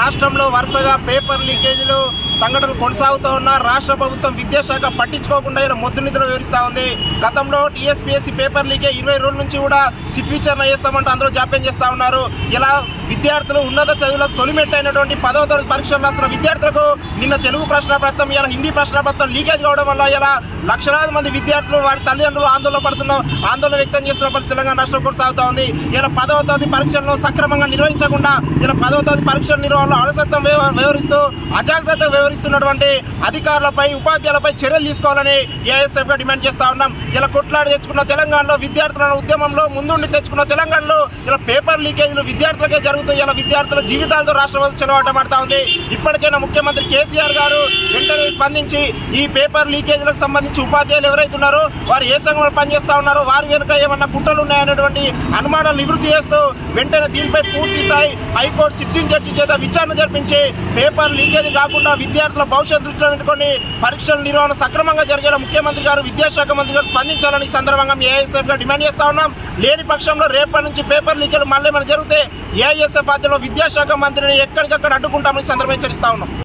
రాష్ట్రంలో వరుసగా పేపర్ లీకేజీలు సంఘటనలు కొనసాగుతూ ఉన్న రాష్ట్ర ప్రభుత్వం విద్యాశాఖ పట్టించుకోకుండా ఇలా మొద్దు నిద్ర వివరిస్తూ ఉంది గతంలో టీఎస్పీఎస్సీ పేపర్ లీకే ఇరవై రోజుల నుంచి కూడా సిట్ విచారణ చేస్తామంటే అందరూ జాప్యం చేస్తూ ఉన్నారు ఇలా విద్యార్థులు ఉన్నత చదువులకు తొలిమెట్టైనటువంటి పదవ తరగతి పరీక్షలు రాసిన విద్యార్థులకు నిన్న తెలుగు ప్రశ్నపత్రం ఇలా హిందీ ప్రశ్నపత్రం లీకేజ్ కావడం వల్ల ఇలా లక్షలాది మంది విద్యార్థులు వారి తల్లిదండ్రులు ఆందోళన పడుతున్న ఆందోళన వ్యక్తం చేస్తున్న పరిస్థితి తెలంగాణ రాష్ట్రం కొనసాగుతూ ఉంది ఇలా పదవ తరగతి పరీక్షలను సక్రమంగా నిర్వహించకుండా ఇలా పదవ తరగతి పరీక్షల నిర్వహణలో అలసత్వం వ్యవ- వ్యవహరిస్తూ అజాగ్రత్త వ్యవహరిస్తున్నటువంటి అధికారులపై ఉపాధ్యాయులపై చర్యలు తీసుకోవాలని ఏఎస్ఎఫ్ గా డిమాండ్ చేస్తా ఉన్నాం ఇలా కొట్లాడి తెచ్చుకున్న తెలంగాణలో విద్యార్థుల ఉద్యమంలో ముందుండి తెచ్చుకున్న తెలంగాణలో ఇలా పేపర్ లీకేజీలు విద్యార్థులకే జరుగుతాయి ఇలా విద్యార్థుల జీవితాలతో రాష్ట్ర ప్రభుత్వం చెలవాటమాడుతా ఉంది ఇప్పటికైనా ముఖ్యమంత్రి కేసీఆర్ గారు వెంటనే స్పందించి ఈ పేపర్ లీకేజీలకు సంబంధించి ఉపాధ్యాయులు ఎవరైతే ఉన్నారో వారు ఏ సంఘంలో పనిచేస్తా ఉన్నారో వారి వెనుక ఏమన్నా కుట్రలు ఉన్నాయనేటువంటి అనుమానాలు నివృత్తి చేస్తూ వెంటనే దీనిపై పూర్తి స్థాయి హైకోర్టు సిట్టింగ్ జడ్జి చేత విచారణ జరిపించి పేపర్ లీకేజ్ కాకుండా విద్యార్థుల భవిష్యత్తు దృష్టిలో పెట్టుకొని పరీక్షల నిర్వహణ సక్రమంగా జరిగేలా ముఖ్యమంత్రి గారు విద్యాశాఖ మంత్రి గారు స్పందించాలని ఈ సందర్భంగా ఏఐఎస్ఎఫ్ గా డిమాండ్ చేస్తా ఉన్నాం లేని పక్షంలో రేపటి నుంచి పేపర్ లీకేలు మళ్ళీ మన జరిగితే ఏఐఎస్ఎఫ్ ఆధ్వర్యంలో విద్యాశాఖ మంత్రిని ఎక్కడికక్కడ అడ్డుకుంటామని ఈ సందర్భంగా హెచ్చరిస్తా ఉన్నాం